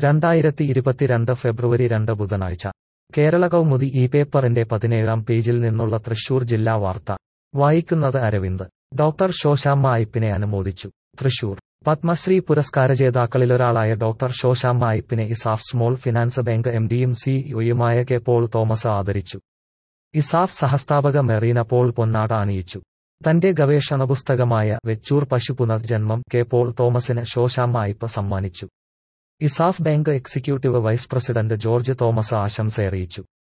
രണ്ടായിരത്തി ഇരുപത്തിരണ്ട് ഫെബ്രുവരി രണ്ട് ബുധനാഴ്ച കേരള കൗമുദി ഈ പേപ്പറിന്റെ പതിനേഴാം പേജിൽ നിന്നുള്ള തൃശൂർ ജില്ലാ വാർത്ത വായിക്കുന്നത് അരവിന്ദ് ഡോക്ടർ ശോശാമ്മ ഐപ്പിനെ അനുമോദിച്ചു തൃശൂർ പത്മശ്രീ പുരസ്കാര ജേതാക്കളിലൊരാളായ ഡോക്ടർ ശോശാമ്മ ഐപ്പിനെ ഇസാഫ് സ്മോൾ ഫിനാൻസ് ബാങ്ക് എംഡിയും സിഇഒയുമായ കെ പോൾ തോമസ് ആദരിച്ചു ഇസാഫ് സഹസ്ഥാപക മെറീന പോൾ പൊന്നാട അണിയിച്ചു തന്റെ ഗവേഷണ പുസ്തകമായ വെച്ചൂർ പശു പുനർജന്മം കെ പോൾ തോമസിന് ശോശാമ്മ ഐപ്പ് സമ്മാനിച്ചു ESAF bank executive vice president George Thomas ആശംസയറിയിച്ചു